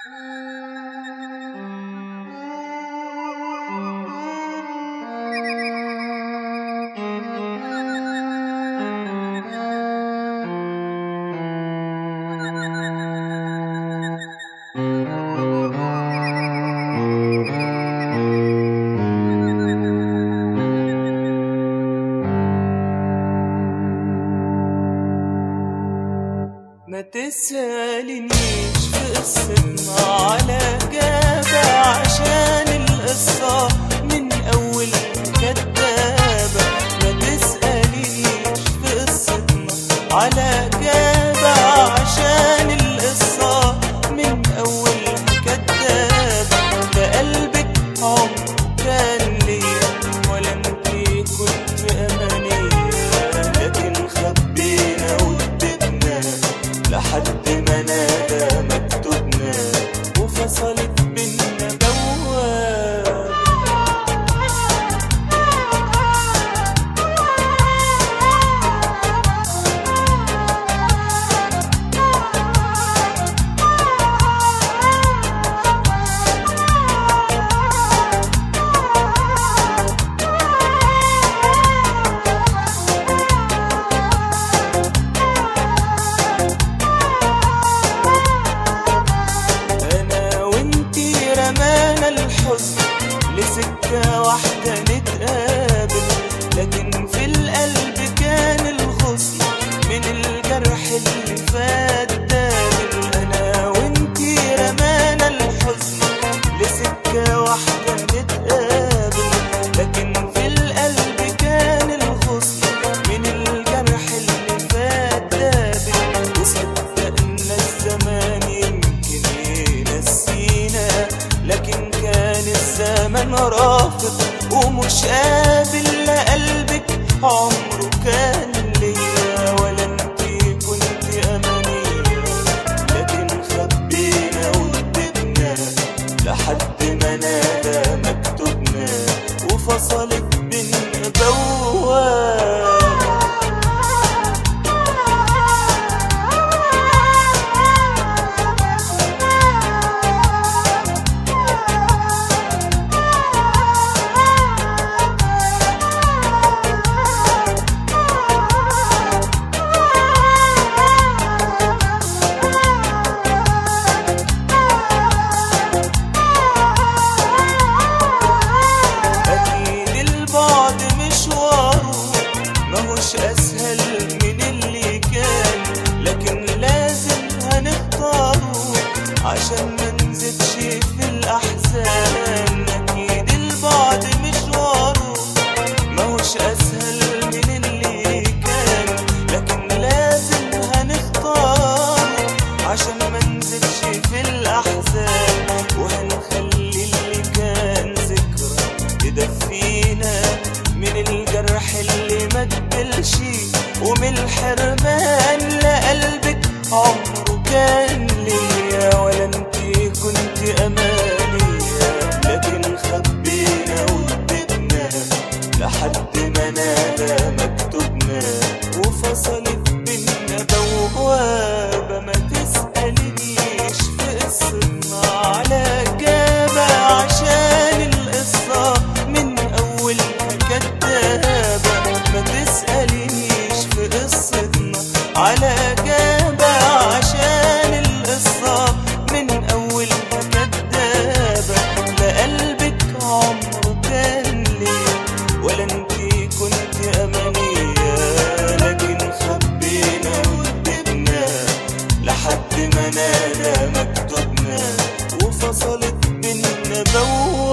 ما تسألنيش في قصتنا على جابة عشان القصة من أول كدابة ما تسألنيش في قصتنا على جابة عشان القصة من أول كدابة ده قلبك عمر كان ليا ولا انتي كنت أمانية لكن خبينا وادتنا لحد ما نادى مكتوبنا وفصلت بينا بواب انا وانتي رمانا الحزن لسكة واحدة نتقابل لكن في القلب كان الغصن من الجرح اللي فات دابل انا وانتي رمانا الحزن لسكة واحدة نتقابل لكن في القلب كان الغصن من الجرح اللي فات دابل وصدقنا الزمان يمكن ينسينا لكن كان الزمن رافض ومش قابل لا قلبك عمره كان ليا ولا انتي كنت امانية لكن خبينا وادتنا لحد ما نادى مكتوبنا وفصلت بينا بواب أكيد البعد مشواره ماهوش أسهل من اللي كان لكن لازم هنختاره عشان ما نزيدش في الأحزان أكيد البعد مشواره ماهوش أسهل من اللي كان لكن لازم هنختاره عشان ما نزيدش في الأحزان وهنخلي اللي كان ذكرى يدفينا من الجرح اللي ما تبلش ومن الحرمان لقلبك عمره كان ليا ولا انتي كنت أمانية لكن خبينا وادتنا لحد ما نادى مكتوبنا وفصلت بينا بوابة ما تسألنيش في قصتنا على جابة عشان القصة من أولها كدابة ما تسألنيش في قصتنا على جابة عشان القصة من أولها كدابة لا قلبك عمره كان ليه ولا انتي كنت أمانية لكن خبينا وادتنا لحد ما نادى مكتوبنا وفصلت بينا بوابة